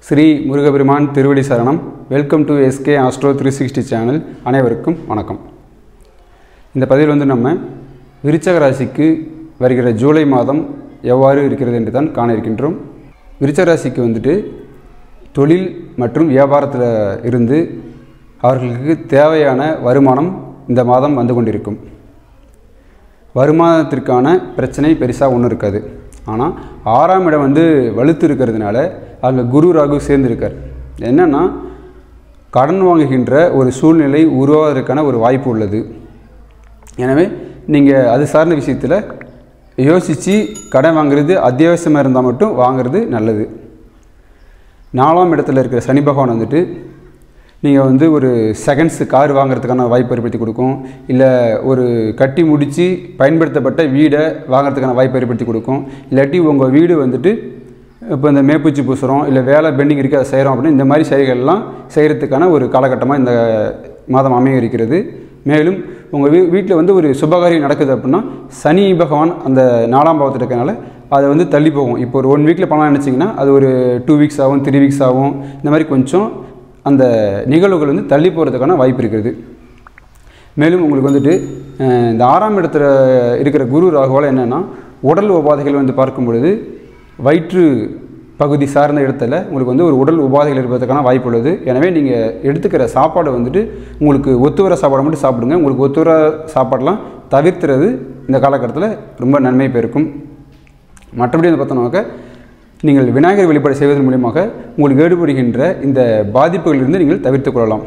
ஸ்ரீ முருகபெருமான் திருவடி சரணம் welcome to SK astro three sixty channel அனைவருக்கும் வணக்கம் இந்த பதிவில் வந்து நம்ம விருச்சக ராசிக்கு வருகிற ஜூலை மாதம் எவ்வாறு இருக்கிறது என்று தான் காண இருக்கின்றோம் விருச்சக ராசிக்கு வந்துட்டு தொழில் மற்றும் வியாபாரத்தில் இருந்து அவர்களுக்கு தேவையான வருமானம் இந்த மாதம் வந்து கொண்டிருக்கும் வருமானத்திற்கான பிரச்சனை பெருசாக ஒன்றும் இருக்காது ஆனால் ஆறாம் இடம் வந்து வலுத்து இருக்கிறதுனால அங்கே குரு ராகு சேர்ந்துருக்கார் என்னென்னா கடன் வாங்குகின்ற ஒரு சூழ்நிலை உருவாவதற்கான ஒரு வாய்ப்பு உள்ளது எனவே நீங்கள் அது சார்ந்த விஷயத்தில் யோசித்து கடன் வாங்குறது அத்தியாவசியமாக இருந்தால் மட்டும் வாங்குறது நல்லது நாலாம் இடத்துல இருக்கிற சனி பகவான் வந்துட்டு நீங்கள் வந்து ஒரு செகண்ட்ஸு கார் வாங்குறதுக்கான வாய்ப்பு ஏற்படுத்தி கொடுக்கும் இல்லை ஒரு கட்டி முடித்து பயன்படுத்தப்பட்ட வீடை வாங்குறதுக்கான வாய்ப்பு ஏற்படுத்தி கொடுக்கும் இல்லாட்டி உங்கள் வீடு வந்துட்டு இப்போ இந்த மேப்பூச்சி பூசுகிறோம் இல்லை வேலை பெண்டிங் இருக்குது அதை செய்கிறோம் அப்படின்னு இந்த மாதிரி செயல்கள்லாம் செய்கிறதுக்கான ஒரு காலகட்டமாக இந்த மாதம் அமைய இருக்கிறது மேலும் உங்கள் வீ வீட்டில் வந்து ஒரு சுபகாரியம் நடக்குது அப்படின்னா சனி பகவான் அந்த நாலாம் பாவத்தில் இருக்கனால அதை வந்து தள்ளி போகும் இப்போ ஒரு ஒன் வீக்கில் பண்ணலாம் நினச்சிங்கன்னா அது ஒரு டூ வீக்ஸ் ஆகும் த்ரீ வீக்ஸ் ஆகும் இந்த மாதிரி கொஞ்சம் அந்த நிகழ்வுகள் வந்து தள்ளி போகிறதுக்கான வாய்ப்பு இருக்கிறது மேலும் உங்களுக்கு வந்துட்டு அஹ், இந்த ஆறாம் இடத்துல இருக்கிற குரு ராகுவால் என்னென்னா உடல் உபாதைகள் வந்து பார்க்கும் பொழுது வயிற்று பகுதி சார்ந்த இடத்துல உங்களுக்கு வந்து ஒரு உடல் உபாதைகள் இருப்பதற்கான வாய்ப்பு உள்ளது எனவே நீங்கள் எடுத்துக்கிற சாப்பாடு வந்துட்டு உங்களுக்கு ஒத்து வர சாப்பாடு மட்டும் சாப்பிடுங்க உங்களுக்கு ஒத்து வர சாப்பாடெலாம் தவிர்த்துறது இந்த காலகட்டத்தில் ரொம்ப நன்மை பெருக்கும் மற்றபடி வந்து பார்த்தோம்னாக்க நீங்கள் விநாயகர் வழிபாடு செய்வதன் மூலியமாக உங்களுக்கு ஏற்படுகின்ற இந்த பாதிப்புகளிலிருந்து நீங்கள் தவிர்த்துக் கொள்ளலாம்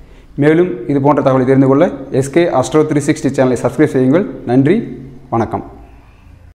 மேலும் இது போன்ற தகவலை தெரிந்து கொள்ள எஸ்கே அஸ்ட்ரோ த்ரீ சிக்ஸ்டி சேனலை சப்ஸ்கிரைப் செய்யுங்கள் நன்றி வணக்கம்